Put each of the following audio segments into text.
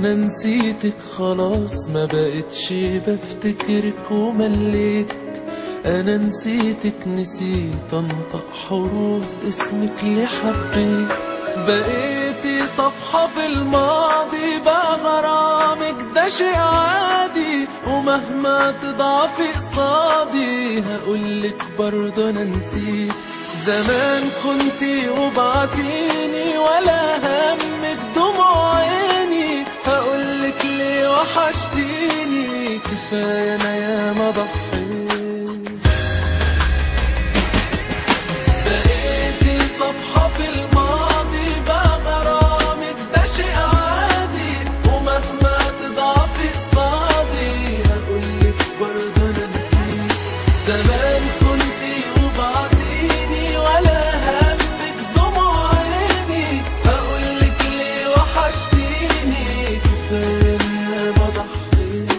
انا نسيتك خلاص ما بقتش بفتكرك ومليتك انا نسيتك نسيت انطق حروف اسمك اللي حبيت بقيتي صفحة في الماضي بقى غرامك ده شيء عادي ومهما تضعفي قصادي هقولك برضه انا نسيت زمان كنتي وبعتيني ولا هم في دموع عيني هقولك ليه وحشتيني كفاية انا ياما ضحيت بقيتي صفحة في الماضي بقى غرامك ده شيء عادي ومهما تضعفي قصادي هقولك برضه انا نسيت زمان كنتي وبعتيني ولا همك دموع عيني هقولك ليه وحشتيني كفاية إني ما ضحيت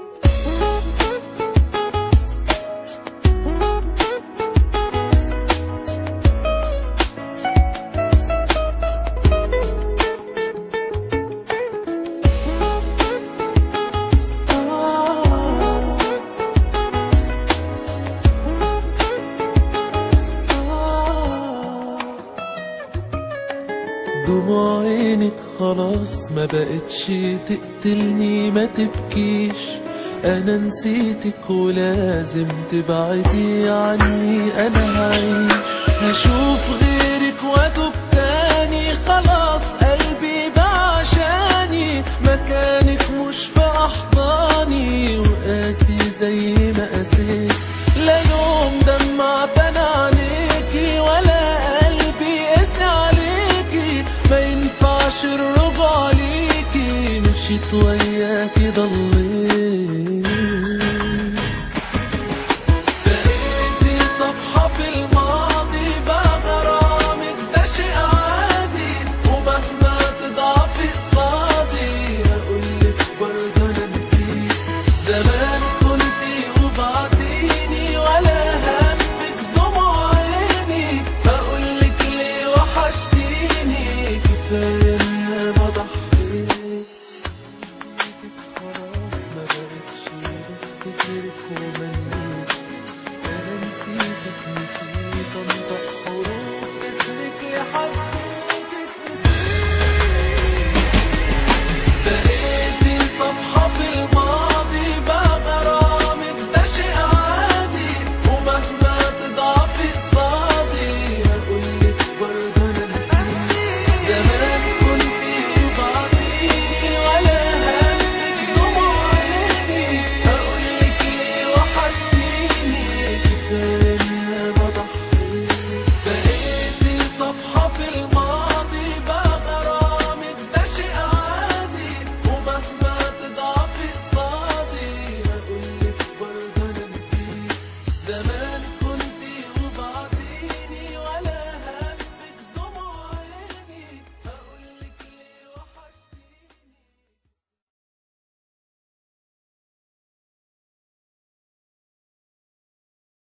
دموع عينك خلاص ما بقتش تقتلني ما تبكيش انا نسيتك ولازم تبعدي عني انا هعيش هشوف غيرك واتوب تاني خلاص قلبي بقى عشاني مكانك مش في احضاني وقاسي زي ما قاسيت لا يوم دمعت انا عليكي ولا قلبي قسي عليكي ما ينفعش الرجوع ليكي مشيت وياكي ضليت بقيتي صفحة في الماضي بقى غرامك ده شيء عادي ومهما تضعفي قصادي هقولك برضه انا نسيت زمان كنتي وبعتيني ولا همك دموع عيني هقولك ليه وحشتيني كفاية إني ما ضحيت خلاص ما بقتش بفتكرك وما